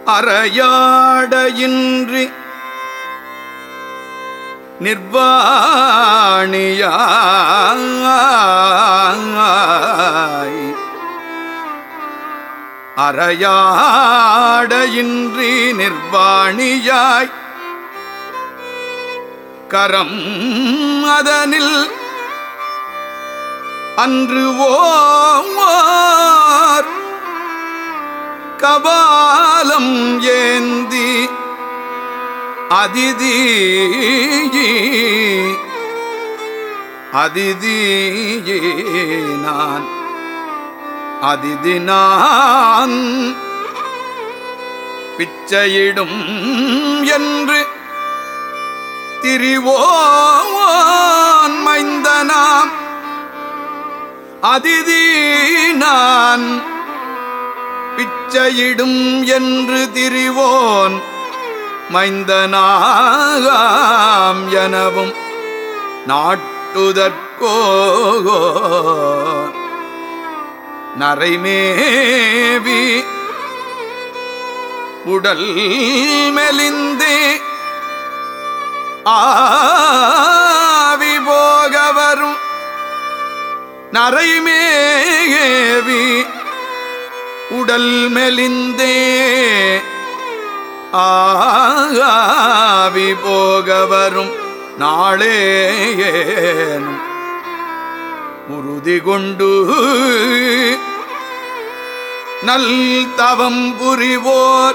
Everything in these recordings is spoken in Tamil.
அறையாடையின்றி நிர்வாணியாய் அறையாடையின்றி நிர்வாணியாய் கரம் அதனில் அன்று ஓர் கபாலம் ஏந்தி அதிதி அதிதி நான் அதிதி நான் பிச்சையிடும் என்று திரிவோன் மைந்தனாம் அதிதி நான் பிச்சையிடும் என்று திரிவோன் மைந்தனாகாம் எனவும் நாட்டுதற்கோ நரைமேவி உடல் மெலிந்தே ஆவி போக வரும் நரைமேவி உடல் மெலிந்தே ஆவி போக வரும் நாளேனும் உறுதி கொண்டு நல் தவம் புரிவோர்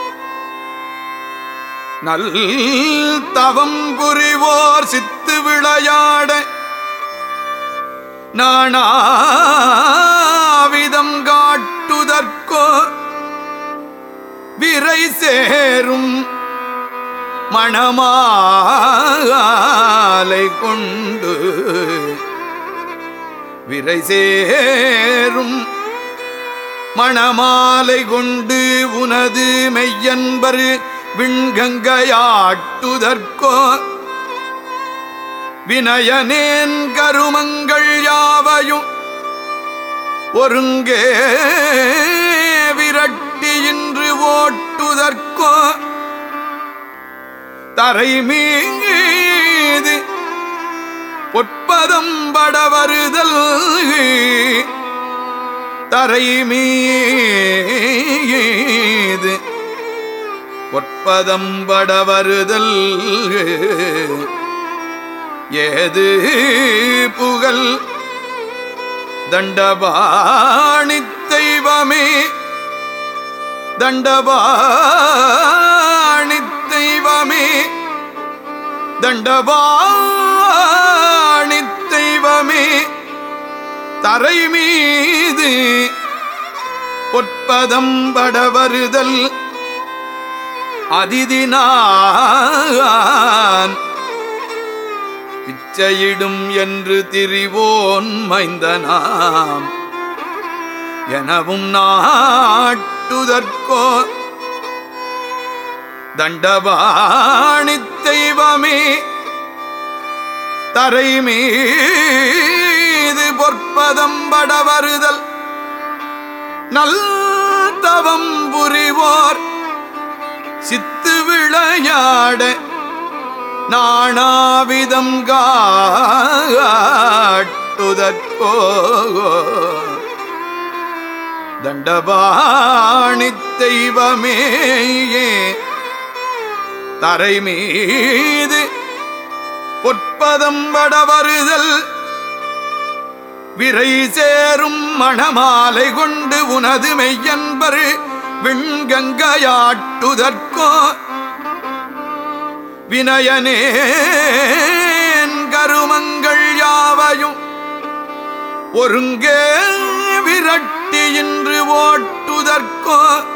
நல் தவம் புரிவோர் சித்து விளையாட நாணாவிதம் காட்டுதற்கோ விரை சேரும் மணமாலை கொண்டு விரை சேரும் மணமாலை கொண்டு உனது மெய்யன்பர் விண்கங்கையாட்டுதற்கோ வினயனேன் கருமங்கள் யாவையும் ஒருங்கே விரட்டி இன்று ஓட்டுதற்கோ தரை மீது பொற்பதம் பட வருதல் தரை மீது பொற்பதம் பட வருதல் ஏது புகழ் தண்டபாணி தெய்வமே தண்டபாணி தெய்வமே தண்டபாணி தெய்வமே தரை மீது பொற்பதம் பட வருதல் அதிதினான் பிச்சையிடும் என்று திரிவோன் மைந்தனாம் எனவும் நாட்டுதற்கோ தண்டபாணி தெய்வமே தரை மீது பொற்பதம் பட வருதல் நல் தவம் புரிவோர் சித்து விளையாட நாணாவிதம் காட்டுதற்கோ தண்டபாணி தெய்வமேயே தரை மீது பொற்பதம் வட வருதல் விரை சேரும் மணமாலை கொண்டு உனது மெய்யன்பர் விண்கங்கையாட்டுதற்கோ வினயனேன் கருமங்கள் யாவையும் ஒருங்கே விரட்டி இன்று ஓட்டுதற்கோ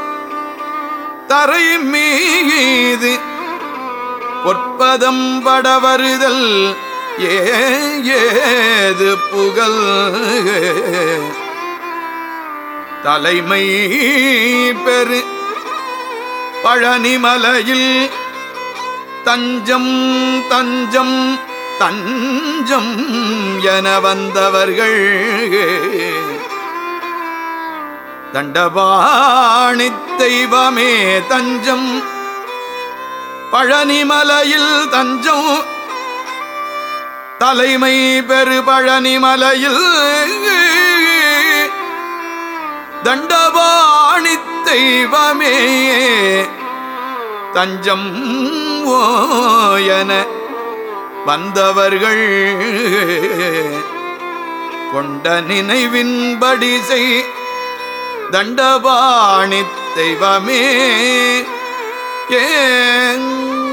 தரை மீது பொற்பதம் பட வருதல் ஏ ஏது புகழ் தலைமை பெரு பழனிமலையில் தஞ்சம் தஞ்சம் தஞ்சம் என வந்தவர்கள் தண்டபாணி தெய்வமே தஞ்சம் பழனிமலையில் தஞ்சம் தலைமை பெரு பழனிமலையில் தண்டபாணி தெய்வமே தஞ்சம் ஓயன வந்தவர்கள் கொண்ட நினைவின்படி செய் தண்டபாணி தெய்வமே ஏ